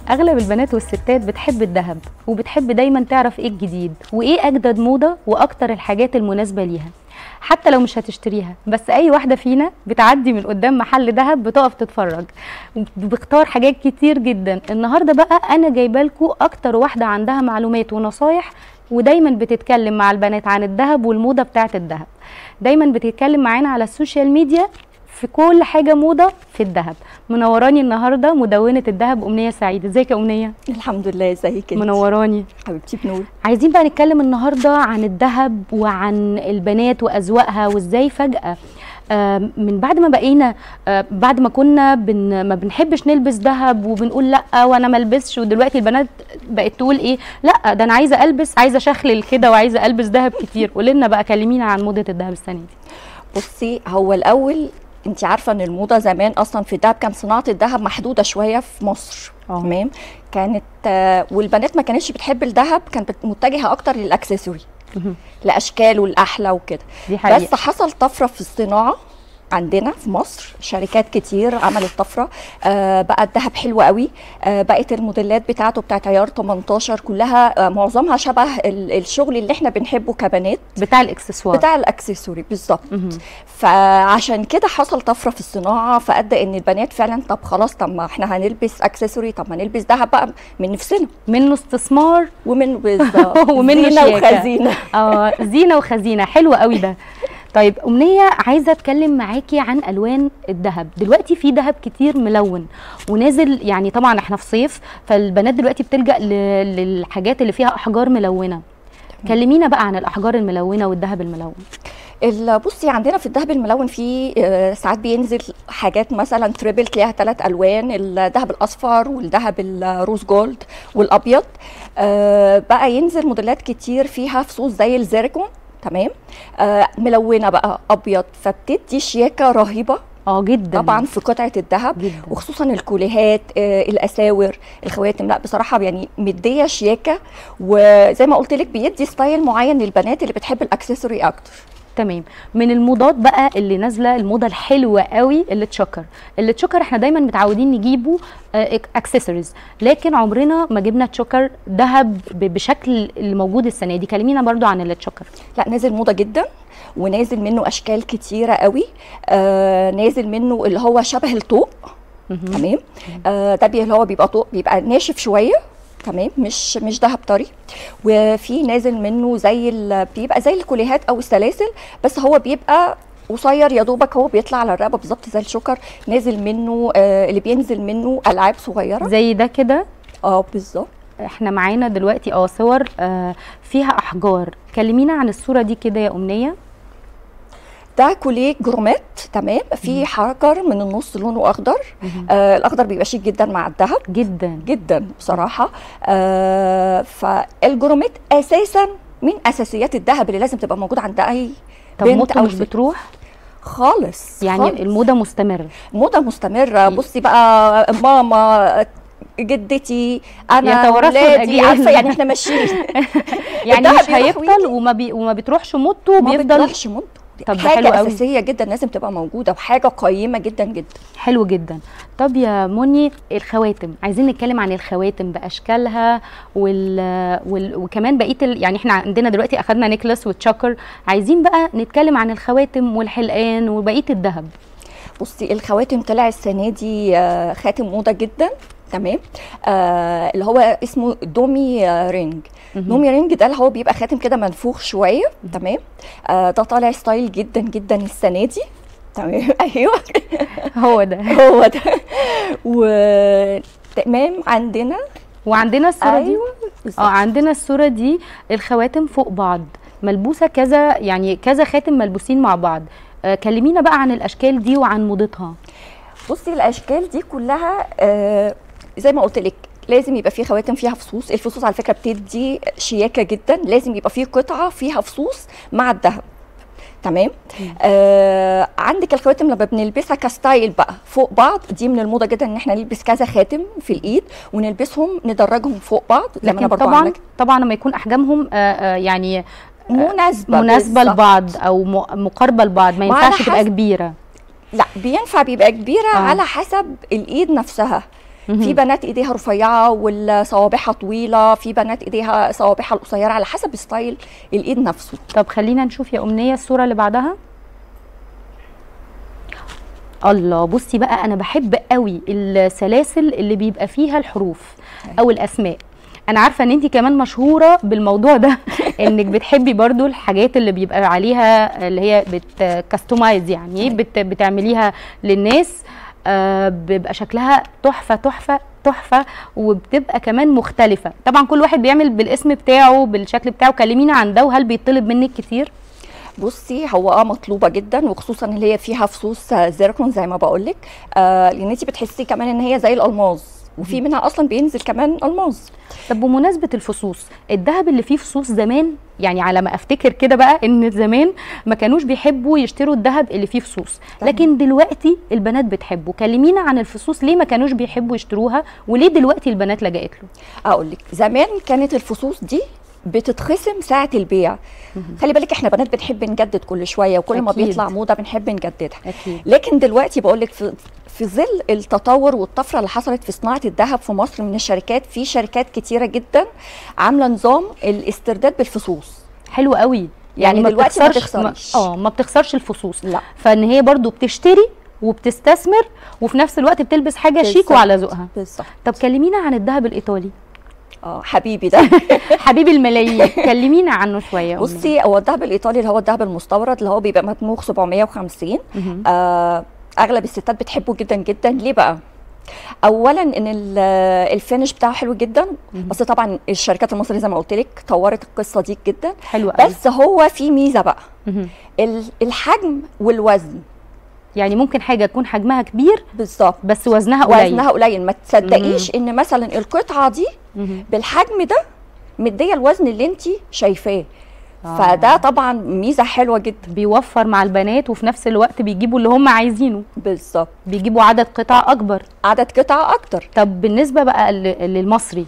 اغلب البنات والستات بتحب الذهب وبتحب دايما تعرف ايه الجديد وايه اجدد موضه واكتر الحاجات المناسبه ليها حتى لو مش هتشتريها بس اي واحده فينا بتعدي من قدام محل ذهب بتقف تتفرج بتختار حاجات كتير جدا النهارده بقى انا جايبه لكم اكتر واحده عندها معلومات ونصايح ودايما بتتكلم مع البنات عن الذهب والموضه بتاعه الذهب دايما بتتكلم معانا على السوشيال ميديا في كل حاجه موضه في الذهب منوراني النهارده مدونه الذهب امنيه سعيد ازيك يا امنيه الحمد لله ازيك انت منوراني حبيبتي بنور عايزين بقى نتكلم النهارده عن الذهب وعن البنات واذواقها وازاي فجاه آه، من بعد ما بقينا آه، بعد ما كنا بن ما بنحبش نلبس ذهب وبنقول لا وانا ما البسش ودلوقتي البنات بقت تقول ايه لا ده انا عايزه البس عايزه اشخلل كده وعايزه البس ذهب كتير قولي لنا بقى كلمينا عن موضه الذهب السنه دي بصي هو الاول انت عارفه ان الموضه زمان اصلا في الدهب كان صناعه الذهب محدوده شويه في مصر اه. تمام كانت آه، والبنات ما كانتش بتحب الذهب كانت بت- متجهه اكتر للاكسسوري مهم. لاشكاله الاحلى وكده دي حقيقه بس حصل طفره في الصناعه عندنا في مصر شركات كتير عملت طفره آه بقى الذهب حلو قوي آه بقت الموديلات بتاعته بتاعت عيار 18 كلها آه معظمها شبه ال- الشغل اللي احنا بنحبه كبنات بتاع الاكسسوار بتاع الاكسسوري بالظبط مهم. فعشان كده حصل طفره في الصناعه فادى ان البنات فعلا طب خلاص طب ما احنا هنلبس اكسسوري طب ما نلبس ذهب بقى من نفسنا منه استثمار ومن بالظبط ومنه زينة شياكة. وخزينه اه زينه وخزينه حلو قوي ده طيب امنيه عايزه اتكلم معاكي عن الوان الذهب دلوقتي في ذهب كتير ملون ونازل يعني طبعا احنا في صيف فالبنات دلوقتي بتلجا ل- للحاجات اللي فيها احجار ملونه كلمينا بقى عن الاحجار الملونه والذهب الملون ال- بصي عندنا في الذهب الملون في آه، ساعات بينزل حاجات مثلا تريبل تلاقيها ثلاث الوان الذهب الاصفر والذهب الروز جولد والابيض آه، بقى ينزل موديلات كتير فيها فصوص زي الزيركون تمام آه، ملونه بقى ابيض فبتدي شياكه رهيبه اه جدا طبعا في قطعه الذهب جدا وخصوصا الكوليهات آه، الاساور الخواتم لا بصراحه يعني مديه شياكه وزي ما قلت لك بيدي ستايل معين للبنات اللي بتحب الاكسسوري اكتر تمام من الموضات بقى اللي نازله الموضه الحلوه قوي اللي تشكر اللي تشكر احنا دايما متعودين نجيبه اكسسوارز لكن عمرنا ما جبنا تشكر ذهب ب- بشكل اللي موجود السنه دي كلمينا برضو عن اللي تشكر لا نازل موضه جدا ونازل منه اشكال كتيره قوي آه نازل منه اللي هو شبه الطوق تمام آه ده بي- اللي هو بيبقى طوق بيبقى ناشف شويه تمام مش مش دهب طري وفي نازل منه زي ال- بيبقى زي الكوليهات او السلاسل بس هو بيبقى قصير يا دوبك هو بيطلع على الرقبه بالظبط زي الشكر نازل منه آه اللي بينزل منه العاب صغيره زي ده كده اه بالظبط احنا معانا دلوقتي اه صور آه فيها احجار كلمينا عن الصوره دي كده يا امنيه ده كوليه جرومات تمام في حجر من النص لونه اخضر آه الاخضر بيبقى شيك جدا مع الذهب جدا جدا بصراحه آه فالجرومات اساسا من اساسيات الذهب اللي لازم تبقى موجوده عند اي طب بنت موضته أو مش ست. بتروح خالص يعني خالص. الموضه مستمره موضه مستمره بصي بقى ماما جدتي انا يتوارثوا ولادي الأجيال. عارفه يعني احنا ماشيين يعني الدهب مش يروح هيبطل ويجي. وما بي وما بتروحش موضته ما بيفضل بتروحش مده طب ده حاجه حلو قوي. اساسيه جدا لازم تبقى موجوده وحاجه قيمه جدا جدا حلو جدا طب يا مني الخواتم عايزين نتكلم عن الخواتم باشكالها وال... وال... وكمان بقيه ال... يعني احنا عندنا دلوقتي اخدنا نيكلس وتشكر عايزين بقى نتكلم عن الخواتم والحلقان وبقيه الذهب بصي الخواتم طلع السنه دي آه، خاتم موضه جدا تمام آه اللي هو اسمه دومي آه، رينج مهم. دومي رينج ده اللي هو بيبقى خاتم كده منفوخ شويه تمام آه ده طالع ستايل جدا جدا السنه دي تمام ايوه هو ده هو ده وتمام عندنا وعندنا الصوره دي ايوه اه بالظبط. عندنا الصوره دي الخواتم فوق بعض ملبوسه كذا يعني كذا خاتم ملبوسين مع بعض آه كلمينا بقى عن الاشكال دي وعن موضتها بصي الاشكال دي كلها آه زي ما قلت لك لازم يبقى في خواتم فيها فصوص الفصوص على فكره بتدي شياكه جدا لازم يبقى في قطعه فيها فصوص مع الذهب تمام آه عندك الخواتم لما بنلبسها كستايل بقى فوق بعض دي من الموضه جدا ان احنا نلبس كذا خاتم في الايد ونلبسهم ندرجهم فوق بعض زي ما لكن انا برضو طبعا عاملة طبعا لما يكون احجامهم آه آه يعني مناسبه مناسبه بالظبط. لبعض او م- مقاربه لبعض ما ما على ينفعش تبقى حسب- كبيره لا بينفع بيبقى كبيره آه. آه. على حسب الايد نفسها مهم. في بنات ايديها رفيعه وصوابعها طويله في بنات ايديها صوابعها القصيره على حسب ستايل الايد نفسه طب خلينا نشوف يا امنيه الصوره اللي بعدها الله بصي بقى انا بحب قوي السلاسل اللي بيبقى فيها الحروف او الاسماء انا عارفه ان انت كمان مشهوره بالموضوع ده انك بتحبي برضو الحاجات اللي بيبقى عليها اللي هي بتكستمايز يعني بت بتعمليها للناس آه بيبقى شكلها تحفه تحفه تحفه وبتبقى كمان مختلفه طبعا كل واحد بيعمل بالاسم بتاعه بالشكل بتاعه كلمينا عن ده وهل بيطلب منك كتير بصي هو اه مطلوبه جدا وخصوصا اللي هي فيها فصوص آه، زيركون زي ما بقول لك آه لان انت بتحسي كمان ان هي زي الالماظ وفي منها اصلا بينزل كمان الماظ طب بمناسبه الفصوص الذهب اللي فيه فصوص زمان يعني على ما افتكر كده بقى ان زمان ما كانوش بيحبوا يشتروا الذهب اللي فيه فصوص تمام. لكن دلوقتي البنات بتحبه كلمينا عن الفصوص ليه ما كانوش بيحبوا يشتروها وليه دلوقتي البنات لجأت له اقول لك زمان كانت الفصوص دي بتتخصم ساعة البيع خلي بالك احنا بنات بنحب نجدد كل شوية وكل ما أكيد. بيطلع موضة بنحب نجددها اكيد لكن دلوقتي بقول لك في في ظل التطور والطفره اللي حصلت في صناعه الذهب في مصر من الشركات في شركات كتيره جدا عامله نظام الاسترداد بالفصوص حلو قوي يعني ما دلوقتي ما بتخسرش- تخسريش. اه ما بتخسرش الفصوص لا فان هي برضو بتشتري وبتستثمر وفي نفس الوقت بتلبس حاجه شيك بالظبط. وعلى ذوقها بالظبط طب كلمينا عن الذهب الايطالي اه حبيبي ده حبيب الملايين كلمينا عنه شويه يا أمي. بصي هو الذهب الايطالي اللي هو الذهب المستورد اللي هو بيبقى مدموغ 750 مهم. آه اغلب الستات بتحبه جدا جدا ليه بقى اولا ان ال- الفينش بتاعه حلو جدا مهم. بس طبعا الشركات المصريه زي ما قلت لك طورت القصه دي جدا حلو قوي بس هو في ميزه بقى مهم. ال- الحجم والوزن يعني ممكن حاجه تكون حجمها كبير بالظبط بس وزنها قليل وزنها قليل ما تصدقيش ان مثلا القطعه دي مهم. بالحجم ده مديه الوزن اللي انت شايفاه آه. فده طبعا ميزه حلوه جدا بيوفر مع البنات وفي نفس الوقت بيجيبوا اللي هم عايزينه بالظبط بيجيبوا عدد قطع اكبر عدد قطع اكتر طب بالنسبه بقى ل- للمصري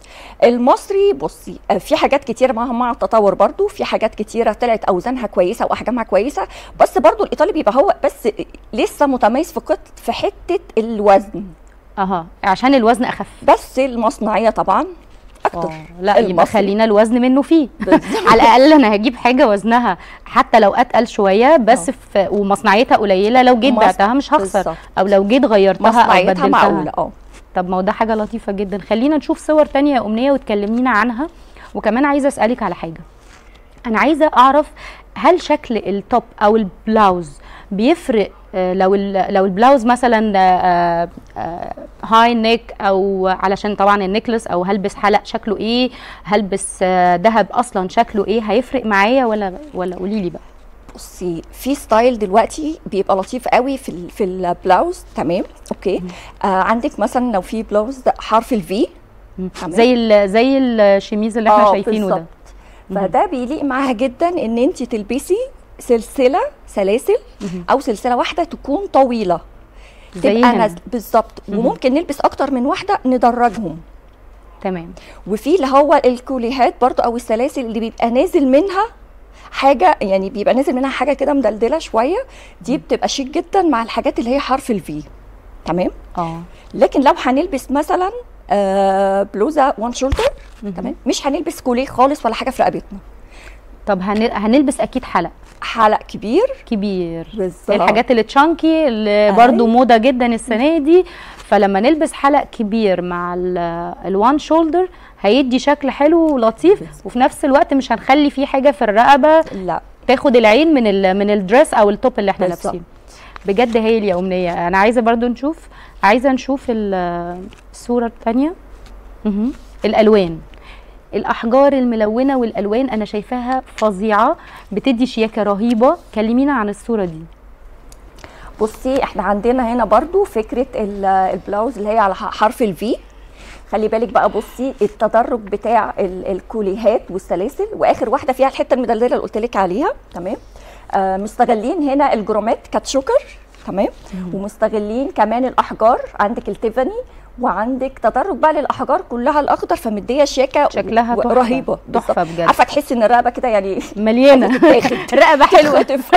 المصري بصي آه، في حاجات كتيره مع مع التطور برضو في حاجات كتيره طلعت اوزانها كويسه واحجامها كويسه بس برضو الايطالي بيبقى هو بس لسه متميز في قط في حته الوزن اها عشان الوزن اخف بس المصنعيه طبعا اكتر آه، لا يبقى المصري. خلينا الوزن منه فيه بالظبط. على الاقل انا هجيب حاجه وزنها حتى لو اتقل شويه بس آه. في ومصنعيتها قليله لو جيت مص- بعتها مش هخسر بالظبط. او لو جيت غيرتها او مصنعيتها بدلتها معقوله اه طب ما هو ده حاجه لطيفه جدا خلينا نشوف صور تانية يا امنيه وتكلمينا عنها وكمان عايزه اسالك على حاجه انا عايزه اعرف هل شكل التوب او البلاوز بيفرق آه، لو ال- لو البلاوز مثلا آه، آه، هاي نيك او علشان طبعا النكلس او هلبس حلق شكله ايه هلبس آه، دهب اصلا شكله ايه هيفرق معايا ولا ولا قولي لي بقى بصي في ستايل دلوقتي بيبقى لطيف قوي في ال في البلاوز تمام اوكي آه عندك مثلا لو في بلاوز حرف الفي تمام. زي ال- زي الشميز اللي احنا شايفينه ده فده بيليق معاها جدا ان انت تلبسي سلسله سلاسل مهم. او سلسله واحده تكون طويله زي تبقى هنا. نازل بالظبط مهم. وممكن نلبس اكتر من واحده ندرجهم تمام وفي اللي هو الكوليهات برضو او السلاسل اللي بيبقى نازل منها حاجه يعني بيبقى نازل منها حاجه كده مدلدله شويه دي بتبقى شيك جدا مع الحاجات اللي هي حرف الفي تمام اه لكن لو هنلبس مثلا آه بلوزه وان شولدر مهم. تمام مش هنلبس كوليه خالص ولا حاجه في رقبتنا طب هن- هنلبس اكيد حلق حلق كبير كبير بالظبط الحاجات اللي تشانكي اللي برضو موضه جدا السنه دي فلما نلبس حلق كبير مع ال- الوان شولدر هيدي شكل حلو ولطيف بالظبط. وفي نفس الوقت مش هنخلي فيه حاجه في الرقبه لا تاخد العين من ال من الدريس او التوب اللي احنا بالظبط. لابسينه بجد هايل يا امنيه انا عايزه برضو نشوف عايزه نشوف ال- الصوره الثانيه الالوان الاحجار الملونه والالوان انا شايفاها فظيعه بتدي شياكه رهيبه كلمينا عن الصوره دي بصي احنا عندنا هنا برضو فكره ال- البلاوز اللي هي على ح- حرف الفي خلي بالك بقى بصي التدرج بتاع ال- الكوليهات والسلاسل واخر واحده فيها الحته المدلدله اللي قلت لك عليها تمام آه مستغلين هنا الجرومات كاتشوكر تمام ومستغلين كمان الاحجار عندك التيفاني وعندك تدرج بقى للاحجار كلها الاخضر فمديه شياكه شكلها و- تحفة. رهيبه تحفة بالظبط. بجد. عارفه تحسي ان الرقبه كده يعني مليانه تتاخد. رقبه حلوه تتخطف.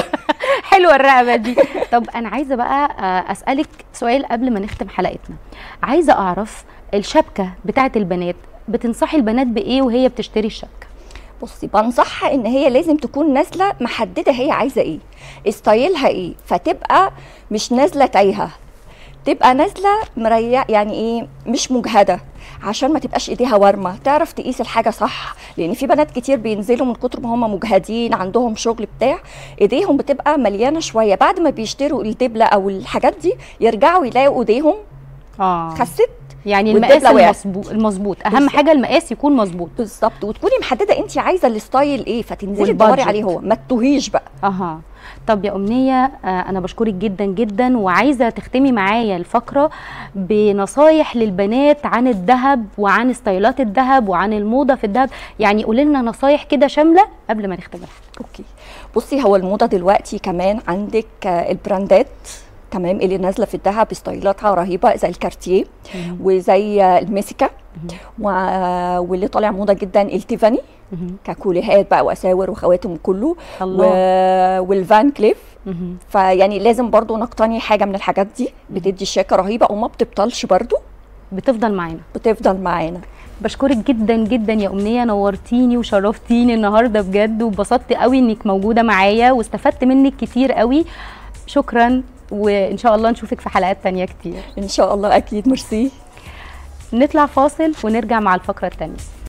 حلوه الرقبه دي طب انا عايزه بقى آه، اسالك سؤال قبل ما نختم حلقتنا عايزه اعرف الشبكه بتاعه البنات بتنصحي البنات بايه وهي بتشتري الشبكه بصي بنصحها ان هي لازم تكون نازله محدده هي عايزه ايه ستايلها ايه فتبقى مش نازله تايهه تبقى نازله مريح يعني ايه مش مجهده عشان ما تبقاش ايديها وارمه تعرف تقيس الحاجه صح لان في بنات كتير بينزلوا من كتر ما هم مجهدين عندهم شغل بتاع ايديهم بتبقى مليانه شويه بعد ما بيشتروا الدبله او الحاجات دي يرجعوا يلاقوا ايديهم اه خست يعني والدبلة المقاس وقعت. المظبوط المظبوط اهم بالظبط. حاجه المقاس يكون مظبوط بالظبط وتكوني محدده انت عايزه الستايل ايه فتنزلي والبادجت. تدوري عليه هو ما تتوهيش بقى اها طب يا امنيه آه، انا بشكرك جدا جدا وعايزه تختمي معايا الفقره بنصايح للبنات عن الذهب وعن ستايلات الذهب وعن الموضه في الذهب يعني قولي لنا نصايح كده شامله قبل ما نختم الحلقه اوكي بصي هو الموضه دلوقتي كمان عندك آه، البراندات تمام اللي نازله في الذهب ستايلاتها رهيبه زي الكارتيه وزي آه، الميسيكا و- واللي طالع موضه جدا التيفاني مهم. ككوليهات بقى واساور وخواتم وكله و... الله والفان كليف مهم. فيعني لازم برضو نقتني حاجه من الحاجات دي بتدي شياكه رهيبه وما بتبطلش برضو بتفضل معانا بتفضل معانا بشكرك جدا جدا يا امنيه نورتيني وشرفتيني النهارده بجد وبسطت قوي انك موجوده معايا واستفدت منك كتير قوي شكرا وان شاء الله نشوفك في حلقات تانية كتير ان شاء الله اكيد ميرسي نطلع فاصل ونرجع مع الفقره التانية